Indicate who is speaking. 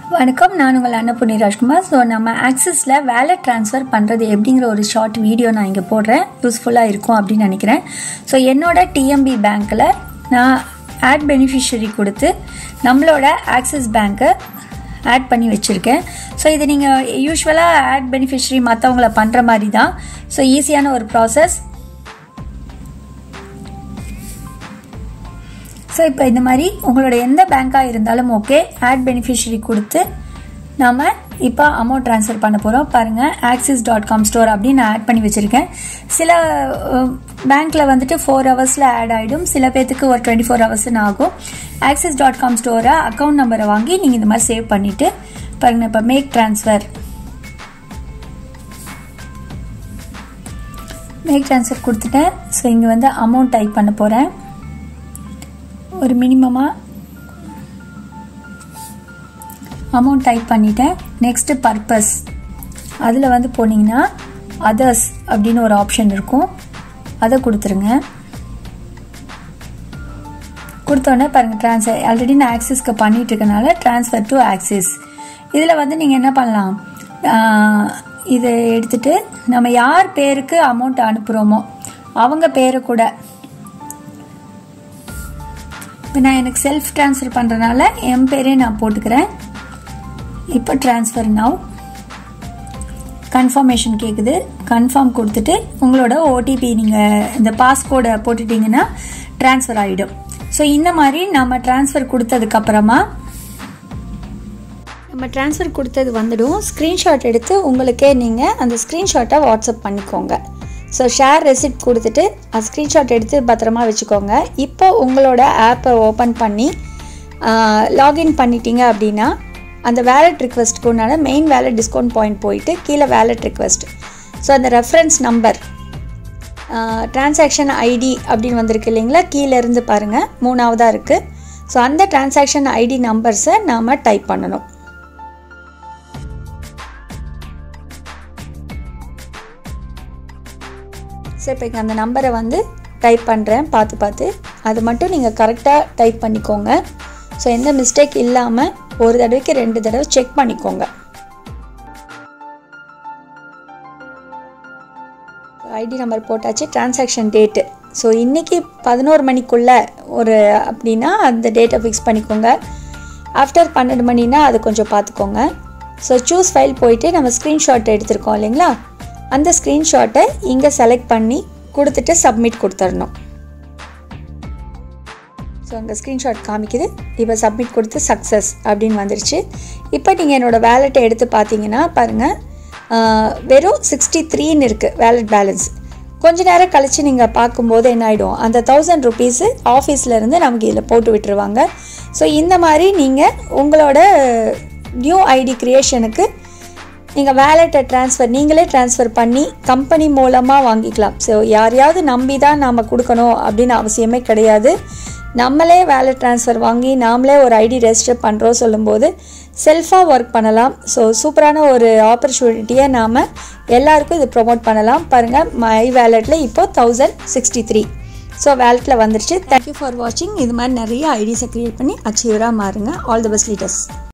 Speaker 1: வணக்கம் நான் உங்கள் அன்னபூர்ணி ராஜ்குமார் ஸோ நம்ம ஆக்சிஸில் வேலை ட்ரான்ஸ்ஃபர் பண்ணுறது எப்படிங்கிற ஒரு ஷார்ட் வீடியோ நான் இங்கே போடுறேன் யூஸ்ஃபுல்லாக இருக்கும் அப்படின்னு நினைக்கிறேன் ஸோ என்னோட டிஎம்பி பேங்க்கில் நான் ஆட் பெனிஃபிஷரி கொடுத்து நம்மளோட ஆக்சிஸ் பேங்க்கை ஆட் பண்ணி வச்சுருக்கேன் ஸோ இது நீங்கள் யூஸ்வலாக ஆட் பெனிஃபிஷரி மற்றவங்கள பண்ணுற மாதிரி தான் ஸோ ஈஸியான ஒரு ப்ராசஸ் ஸோ இப்போ இந்த மாதிரி உங்களோட எந்த பேங்காக இருந்தாலும் ஓகே ஆட் பெனிஃபிஷரி கொடுத்து நாம் இப்போ அமௌண்ட் ட்ரான்ஸ்ஃபர் பண்ண போகிறோம் பாருங்கள் ஆக்சிஸ் டாட் காம் ஸ்டோர் அப்படின்னு நான் ஆட் பண்ணி வச்சுருக்கேன் சில பேங்க்கில் வந்துட்டு ஃபோர் ஹவர்ஸில் ஆட் ஆகிடும் சில பேர்த்துக்கு ஒரு டுவெண்ட்டி ஃபோர் ஹவர்ஸ்னு ஆகும் ஆக்சிஸ் டாட் காம் ஸ்டோரை அக்கௌண்ட் நம்பரை வாங்கி நீங்கள் இந்த மாதிரி சேவ் பண்ணிவிட்டு பாருங்கள் இப்போ மேக் ட்ரான்ஸ்ஃபர் மேக் ட்ரான்ஸ்ஃபர் கொடுத்துட்டேன் ஸோ இங்கே வந்து அமௌண்ட் டைப் பண்ண போகிறேன் ஒரு மினிமமாக அமௌண்ட் டைப் பண்ணிட்டேன் நெக்ஸ்ட்டு பர்பஸ் அதில் வந்து போனீங்கன்னா அதர்ஸ் அப்படின்னு ஒரு ஆப்ஷன் இருக்கும் அதை கொடுத்துருங்க கொடுத்தோடனே பாருங்கள் ட்ரான்ஸ்ஃபர் ஆல்ரெடி நான் ஆக்சிஸ்க்கு பண்ணிட்டு இருக்கனால ட்ரான்ஸ்ஃபர் டு ஆக்சிஸ் இதில் வந்து நீங்கள் என்ன பண்ணலாம் இதை எடுத்துட்டு நம்ம யார் பேருக்கு அமௌண்ட் அனுப்புகிறோமோ அவங்க பேரை கூட இப்போ நான் எனக்கு செல்ஃப் ட்ரான்ஸ்ஃபர் பண்ணுறனால என் பேரே நான் போட்டுக்கிறேன் இப்போ ட்ரான்ஸ்ஃபர் நவ் கன்ஃபர்மேஷன் கேட்குது கன்ஃபார்ம் கொடுத்துட்டு உங்களோட ஓடிபி நீங்கள் இந்த பாஸ்கோடை போட்டுட்டிங்கன்னா ட்ரான்ஸ்ஃபர் ஆகிடும் ஸோ இந்த மாதிரி நம்ம ட்ரான்ஸ்ஃபர் கொடுத்ததுக்கப்புறமா நம்ம ட்ரான்ஸ்ஃபர் கொடுத்தது வந்துடும் ஸ்க்ரீன்ஷாட் எடுத்து உங்களுக்கே நீங்கள் அந்த ஸ்க்ரீன்ஷாட்டை வாட்ஸ்அப் பண்ணிக்கோங்க ஸோ ஷேர் ரெசிப்ட் கொடுத்துட்டு அது ஸ்க்ரீன்ஷாட் எடுத்து பத்திரமா வச்சுக்கோங்க இப்போ உங்களோட ஆப்பை ஓப்பன் பண்ணி லாகின் பண்ணிட்டீங்க அப்படின்னா அந்த வேலட் ரிக்வெஸ்ட்டுக்கு உண்டான மெயின் வேலட் டிஸ்கவுண்ட் பாயிண்ட் போயிட்டு கீழே வேலட் ரிக்வெஸ்ட் ஸோ அந்த ரெஃபரன்ஸ் நம்பர் டிரான்சாக்ஷன் ஐடி அப்படின்னு வந்திருக்கு இல்லைங்களா கீழே இருந்து பாருங்கள் மூணாவதாக இருக்குது ஸோ அந்த டிரான்சாக்ஷன் ஐடி நம்பர்ஸை நாம் டைப் பண்ணணும் ஸோ இப்போ இங்கே அந்த நம்பரை வந்து டைப் பண்ணுறேன் பார்த்து பார்த்து அது மட்டும் நீங்கள் கரெக்டாக டைப் பண்ணிக்கோங்க ஸோ எந்த மிஸ்டேக் இல்லாமல் ஒரு தடவைக்கு ரெண்டு தடவை செக் பண்ணிக்கோங்க ஐடி நம்பர் போட்டாச்சு டிரான்சாக்ஷன் டேட்டு ஸோ இன்றைக்கி பதினோரு மணிக்குள்ளே ஒரு அப்படின்னா அந்த டேட்டை ஃபிக்ஸ் பண்ணிக்கோங்க ஆஃப்டர் பன்னெண்டு மணினா அது கொஞ்சம் பார்த்துக்கோங்க ஸோ சூஸ் ஃபைல் போயிட்டு நம்ம ஸ்க்ரீன்ஷாட் எடுத்திருக்கோம் இல்லைங்களா அந்த ஸ்க்ரீன்ஷாட்டை இங்கே செலக்ட் பண்ணி கொடுத்துட்டு சப்மிட் கொடுத்துடணும் ஸோ அங்கே ஸ்க்ரீன்ஷாட் காமிக்குது இப்போ சப்மிட் கொடுத்து சக்ஸஸ் அப்படின்னு வந்துருச்சு இப்போ நீங்கள் என்னோடய வேலெட்டை எடுத்து பார்த்தீங்கன்னா பாருங்கள் வெறும் சிக்ஸ்டி த்ரீன்னு இருக்குது வேலட் பேலன்ஸ் கொஞ்ச நேரம் கழித்து நீங்கள் பார்க்கும்போது என்ன ஆகிடும் அந்த தௌசண்ட் ருபீஸு ஆஃபீஸ்லேருந்து நமக்கு இதில் போட்டு விட்டுருவாங்க ஸோ இந்த மாதிரி நீங்கள் உங்களோட நியூ ஐடி க்ரியேஷனுக்கு நீங்கள் வேலெட்டை ட்ரான்ஸ்ஃபர் நீங்களே ட்ரான்ஸ்ஃபர் பண்ணி கம்பெனி மூலமாக வாங்கிக்கலாம் ஸோ யாரையாவது நம்பி தான் நாம் கொடுக்கணும் அப்படின்னு அவசியமே கிடையாது நம்மளே வேலெட் ட்ரான்ஸ்ஃபர் வாங்கி நாமளே ஒரு ஐடி ரெஜிஸ்டர் பண்ணுறோம் சொல்லும்போது செல்ஃபாக ஒர்க் பண்ணலாம் ஸோ சூப்பரான ஒரு ஆப்பர்ச்சுனிட்டியை நாம் எல்லாருக்கும் இது ப்ரொமோட் பண்ணலாம் பாருங்கள் மை வேலெட்டில் இப்போது தௌசண்ட் சிக்ஸ்டி த்ரீ ஸோ வேலெட்டில் வந்துருச்சு தேங்க்யூ ஃபார் வாட்சிங் இது மாதிரி நிறைய ஐடிஸை க்ரியேட் பண்ணி அச்சீவராக மாறுங்க ஆல் தி பெஸ்ட் லீடர்ஸ்